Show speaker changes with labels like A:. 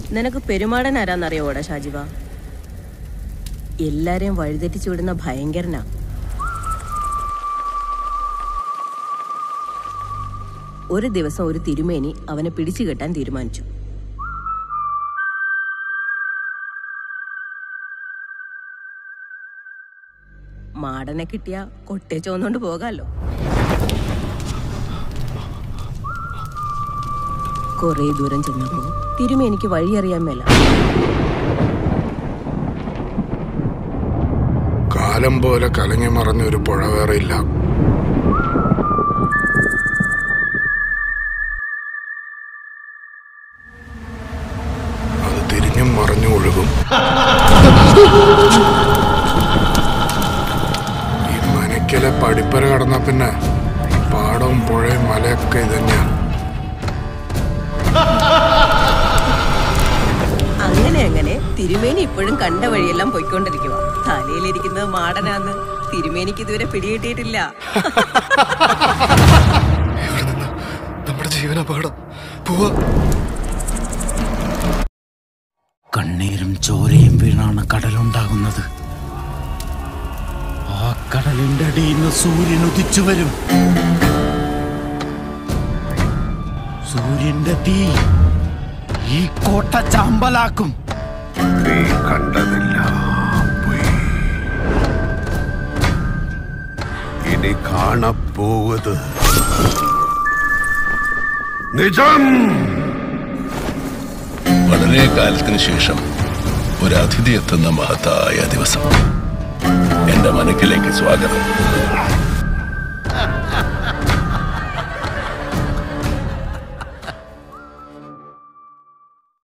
A: നിനക്ക് പെരുമാടൻ ആരാന്നറിയോടാ ഷാജിവ എല്ലാരെയും വഴിതെറ്റിച്ചു വിടുന്ന ഭയങ്കരനാ ഒരു ദിവസം ഒരു തിരുമേനി അവനെ പിടിച്ചു കെട്ടാൻ തീരുമാനിച്ചു മാടനെ കിട്ടിയ കൊട്ടേ ചോന്നോണ്ട് പോകാലോ കുറെ ദൂരം ചെന്നപ്പോ തിരുമേനിക്ക് വഴിയറിയാൻ മേല
B: കാലം പോലെ കലങ്ങി മറഞ്ഞ ഒരു പുഴ വേറെ ഇല്ല അത് തിരിഞ്ഞും മറിഞ്ഞും ഒഴുകും ഈ മനക്കലെ പടിപ്പര കടന്ന പിന്നെ പാടവും പുഴയും മലയൊക്കെ ഇതന്നെയാ
A: അങ്ങനെ അങ്ങനെ തിരുമേനി ഇപ്പോഴും കണ്ട വഴിയെല്ലാം പൊയ്ക്കൊണ്ടിരിക്കുക തലയിലിരിക്കുന്നത് മാടനാന്ന് തിരുമേനിക്ക് ഇതുവരെ പിടികിട്ടിയിട്ടില്ല
C: നമ്മുടെ ജീവനപകടം പോവാ
D: കണ്ണീരും ചോരയും വീണാണ് കടലുണ്ടാകുന്നത് ആ കടലിന്റെ അടിയിൽ നിന്ന് സൂര്യൻ ഉദിച്ചു വരും സൂര്യന്റെ തീ ഈ കോട്ട ചാമ്പലാക്കും
E: നീ കണ്ടതില്ല പോയി ഇനി കാണപ്പോവത് നിജം
F: വളരെ കാലത്തിന് ശേഷം ഒരു അതിഥി എത്തുന്ന മഹത്തായ ദിവസം എന്റെ മനക്കിലേക്ക് സ്വാഗതം